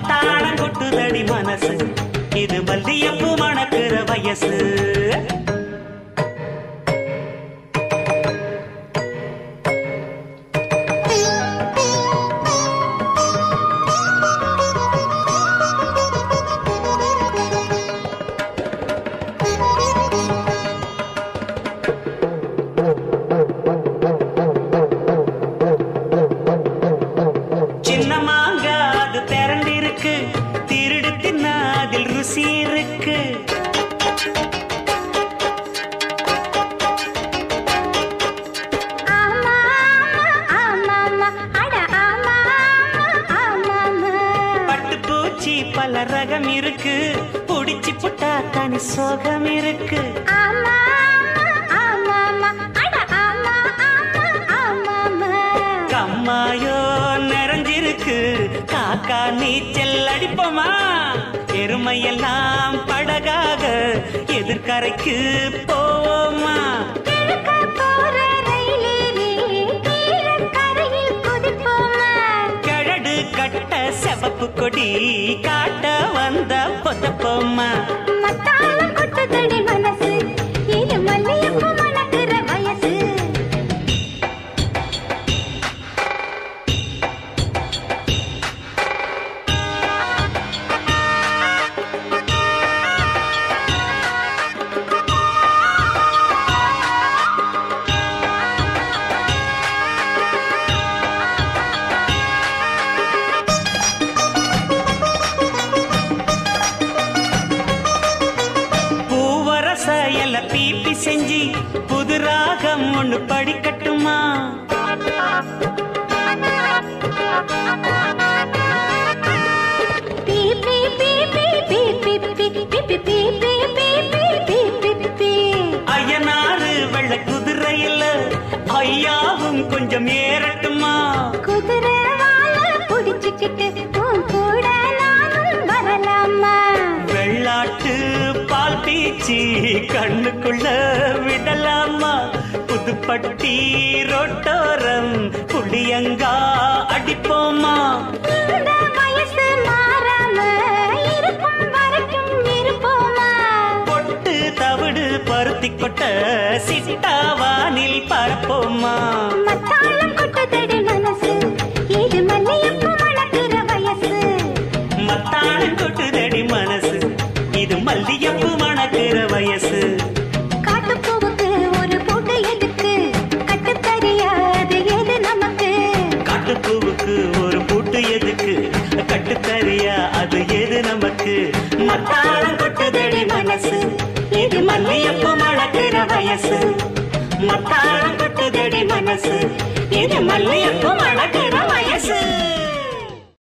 மத்தாளம் கொட்டுதடி மனசு இது மல்லியப்பு மணக்கிற வயசு சின்ன மாங்கா அது திரண்டிருக்கு திருடு தின்னா அதில் ருசி இருக்கு ஆமா ஆமா ஆமா அட ஆமா ஆமா ஆமா பட்டுப்பூச்சி பல ரகம் இருக்கு புடிச்சு புட்டா தனி சோகம் இருக்கு ஆமா ஆமா ஆமா அட ஆமா ஆமா ஆமா கம்மாயோ நிறைஞ்சிருக்கு காக்கா நீச்சல் அடிப்போமா எருமையெல்லாம் படகாக எதிர்கரைக்கு போவோமா கிழக்க போற ரயிலேறி கீழக்கரையில் குதிப்போமா கழடு கட்ட செவப்பு கொடி காட்ட வந்த பொத்தப்போமா மத்தாளம் கொட்டுதடி மனசு இது மல்லியப்பு மணக்கிற வயசு பூவரச எல பீப்பி செஞ்சு புது ராகம் ஒண்ணு படிக்கட்டுமா பீ பீ பீ பீ பீ பீ பீ பீ பீ பீ பீ பீ பீ பீ பீ பீ ஐயனாறு வெள்ள குதிரையில ஐயாவும் கொஞ்சம் ஏறட்டுமா குதிரை வாழ புடிச்சுக்கிட்டு உன் கூட நானும் வரலாமா வெள்ளாட்டு பால் பீச்சி கண்ணுக்குள்ள விடலாமா புதுப்பட்டி ரோட்டோரம் புளியங்கா அடிப்போமா இந்த வயசு மாறாம இருக்கும் வரைக்கும் இருப்போமா பொட்டு தவிடு பருத்தி கொட்ட சிட்டாவானில் பரப்போமா மத்தாளம் கொட்டுதடி மனசு இது மல்லியப்பு மணக்கிற வயசு மத்தாளம் கொட்டுதடி மனசு இது மல்லியப்பு மணக்கிற வயசு காட்டுப்பூவுக்கு ஒரு பூட்டு எதுக்கு கட்டு தெரியாது எது நமக்கு காட்டுப்பூவுக்கு ஒரு பூட்டு எதுக்கு கட்டுத்தறியா அது எது நமக்கு மத்தாளம் கொட்டுதடி மனசு இது மல்லியப்பு மணக்கிற வயசு மத்தாளம் கொட்டுதடி மனசு இது மல்லியப்பு மணக்கிற